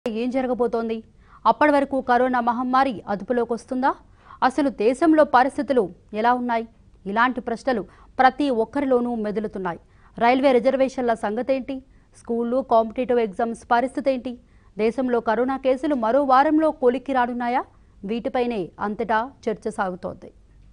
ఏం జరగబోతోంది అప్పటి వరకు కరోనా మహమ్మారి అదుపులోకి వస్తుందా అసలు దేశంలో పరిస్థితులు ఎలా ఉన్నాయి ఇలాంటి ప్రశ్నలు ప్రతి ఒక్కరిలోనూ మెదులుతున్నాయి రైల్వే రిజర్వేషన్ల సంగతేంటి స్కూళ్ళు కాంపిటేటివ్ ఎగ్జామ్స్ పరిస్థితి ఏంటి దేశంలో కరోనా కేసులు మరో వారంలో కొలిక్కి రానున్నాయా వీటిపైనే అంతటా చర్చ సాగుతోంది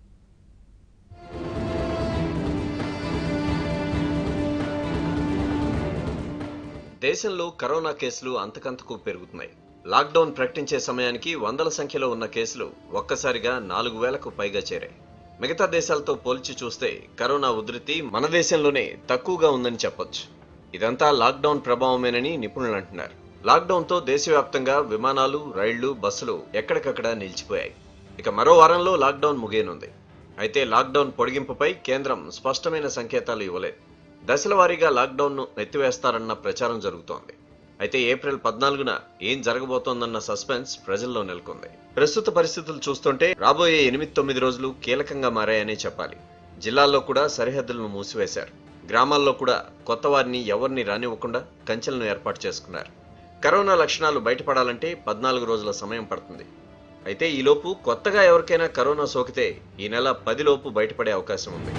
దేశంలో కరోనా కేసులు అంతకంతకు పెరుగుతున్నాయి లాక్డౌన్ ప్రకటించే సమయానికి వందల సంఖ్యలో ఉన్న కేసులు ఒక్కసారిగా నాలుగు వేలకు పైగా చేరాయి మిగతా దేశాలతో పోల్చి చూస్తే కరోనా ఉధృతి మన దేశంలోనే తక్కువగా ఉందని చెప్పొచ్చు ఇదంతా లాక్డౌన్ ప్రభావమేనని నిపుణులు అంటున్నారు లాక్డౌన్తో దేశవ్యాప్తంగా విమానాలు రైళ్లు బస్సులు ఎక్కడికక్కడ నిలిచిపోయాయి ఇక మరో వారంలో లాక్డౌన్ ముగియనుంది అయితే లాక్డౌన్ పొడిగింపుపై కేంద్రం స్పష్టమైన సంకేతాలు ఇవ్వలేదు దశల వారీగా లాక్డౌన్ను ఎత్తివేస్తారన్న ప్రచారం జరుగుతోంది అయితే ఏప్రిల్ పద్నాలుగున ఏం జరగబోతోందన్న సస్పెన్స్ ప్రజల్లో నెలకొంది ప్రస్తుత పరిస్థితులు చూస్తుంటే రాబోయే ఎనిమిది తొమ్మిది రోజులు కీలకంగా మారాయనే చెప్పాలి జిల్లాల్లో కూడా సరిహద్దులను మూసివేశారు గ్రామాల్లో కూడా కొత్త వారిని ఎవరిని రానివ్వకుండా కంచెలను ఏర్పాటు చేసుకున్నారు కరోనా లక్షణాలు బయటపడాలంటే పద్నాలుగు రోజుల సమయం పడుతుంది అయితే ఈలోపు కొత్తగా ఎవరికైనా కరోనా సోకితే ఈ నెల పదిలోపు బయటపడే అవకాశం ఉంది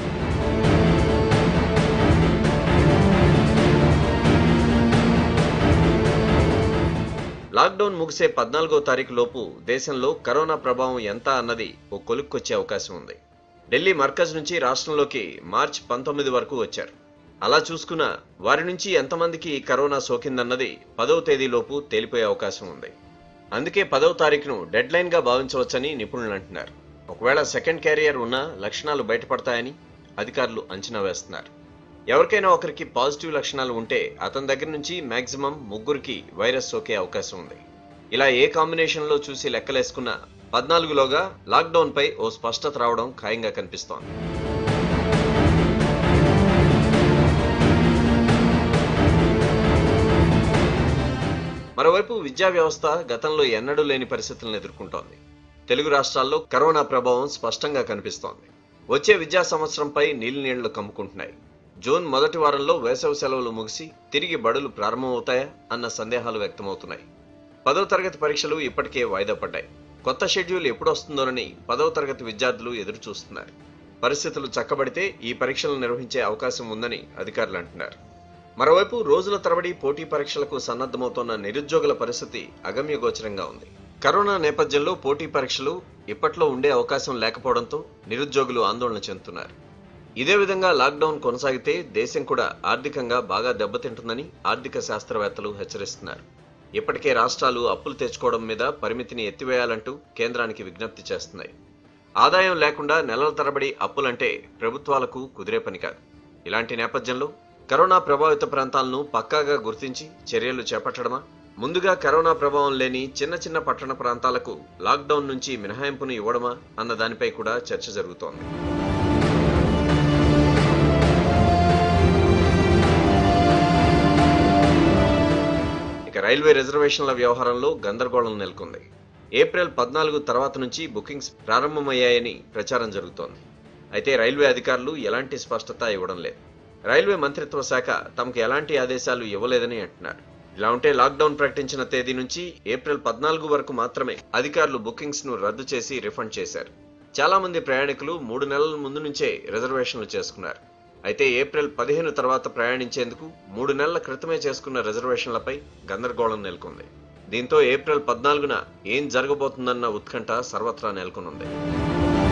లాక్డౌన్ ముగిసే పద్నాలుగో తారీఖు లోపు దేశంలో కరోనా ప్రభావం ఎంత అన్నది ఓ కొలుక్కొచ్చే అవకాశం ఉంది ఢిల్లీ మర్కజ్ నుంచి రాష్ట్రంలోకి మార్చి పంతొమ్మిది వరకు వచ్చారు అలా చూసుకున్న వారి నుంచి ఎంతమందికి ఈ కరోనా సోకిందన్నది పదవ తేదీలోపు తేలిపోయే అవకాశం ఉంది అందుకే పదవ తారీఖును డెడ్ లైన్ గా భావించవచ్చని నిపుణులు అంటున్నారు ఒకవేళ సెకండ్ క్యారియర్ ఉన్న లక్షణాలు బయటపడతాయని అధికారులు అంచనా వేస్తున్నారు ఎవరికైనా ఒకరికి పాజిటివ్ లక్షణాలు ఉంటే అతని దగ్గర నుంచి మాక్సిమం ముగ్గురికి వైరస్ సోకే అవకాశం ఉంది ఇలా ఏ కాంబినేషన్లో చూసి లెక్కలేసుకున్నా పద్నాలుగులోగా లాక్డౌన్ పై ఓ స్పష్టత రావడం ఖాయంగా కనిపిస్తోంది మరోవైపు విద్యా వ్యవస్థ గతంలో ఎన్నడూ లేని పరిస్థితులను ఎదుర్కొంటోంది తెలుగు రాష్ట్రాల్లో కరోనా ప్రభావం స్పష్టంగా కనిపిస్తోంది వచ్చే విద్యా సంవత్సరంపై నీళ్లు నీళ్లు కమ్ముకుంటున్నాయి జూన్ మొదటి వారంలో వేసవి సెలవులు ముగిసి తిరిగి బడులు ప్రారంభమవుతాయా అన్న సందేహాలు వ్యక్తమవుతున్నాయి పదవ తరగతి పరీక్షలు ఇప్పటికే వాయిదా పడ్డాయి కొత్త షెడ్యూల్ ఎప్పుడు వస్తుందోనని పదవ తరగతి విద్యార్థులు ఎదురు చూస్తున్నారు పరిస్థితులు చక్కబడితే ఈ పరీక్షలు నిర్వహించే అవకాశం ఉందని అధికారులు అంటున్నారు మరోవైపు రోజుల తరబడి పోటీ పరీక్షలకు సన్నద్ధమవుతోన్న నిరుద్యోగుల పరిస్థితి అగమ్యగోచరంగా ఉంది కరోనా నేపథ్యంలో పోటీ పరీక్షలు ఇప్పట్లో ఉండే అవకాశం లేకపోవడంతో నిరుద్యోగులు ఆందోళన చెందుతున్నారు ఇదే విధంగా లాక్డౌన్ కొనసాగితే దేశం కూడా ఆర్థికంగా బాగా దెబ్బతింటుందని ఆర్థిక శాస్త్రవేత్తలు హెచ్చరిస్తున్నారు ఇప్పటికే రాష్ట్రాలు అప్పులు తెచ్చుకోవడం మీద పరిమితిని ఎత్తివేయాలంటూ కేంద్రానికి విజ్ఞప్తి చేస్తున్నాయి ఆదాయం లేకుండా నెలల తరబడి అప్పులంటే ప్రభుత్వాలకు కుదిరే పని కాదు ఇలాంటి నేపథ్యంలో కరోనా ప్రభావిత ప్రాంతాలను పక్కాగా గుర్తించి చర్యలు చేపట్టడమా ముందుగా కరోనా ప్రభావం లేని చిన్న చిన్న పట్టణ ప్రాంతాలకు లాక్డౌన్ నుంచి మినహాయింపును ఇవ్వడమా అన్న దానిపై కూడా చర్చ జరుగుతోంది ఇక రైల్వే రిజర్వేషన్ల వ్యవహారంలో గందరగోళం నెలకొంది ఏప్రిల్ పద్నాలుగు తర్వాత నుంచి బుకింగ్స్ ప్రారంభమయ్యాయని ప్రచారం జరుగుతోంది అయితే రైల్వే అధికారులు ఎలాంటి స్పష్టత ఇవ్వడం లేదు రైల్వే మంత్రిత్వ శాఖ తమకు ఎలాంటి ఆదేశాలు ఇవ్వలేదని అంటున్నారు ఇలా ఉంటే లాక్డౌన్ ప్రకటించిన తేదీ నుంచి ఏప్రిల్ పద్నాలుగు వరకు మాత్రమే అధికారులు బుకింగ్స్ ను రద్దు చేసి రిఫండ్ చేశారు చాలా మంది ప్రయాణికులు మూడు నెలల ముందు నుంచే రిజర్వేషన్లు చేసుకున్నారు అయితే ఏప్రిల్ పదిహేను తర్వాత ప్రయాణించేందుకు మూడు నెలల క్రితమే చేసుకున్న రిజర్వేషన్లపై గందరగోళం నెలకొంది దీంతో ఏప్రిల్ పద్నాలుగున ఏం జరగబోతుందన్న ఉత్కంఠ సర్వత్రా నెలకొనుంది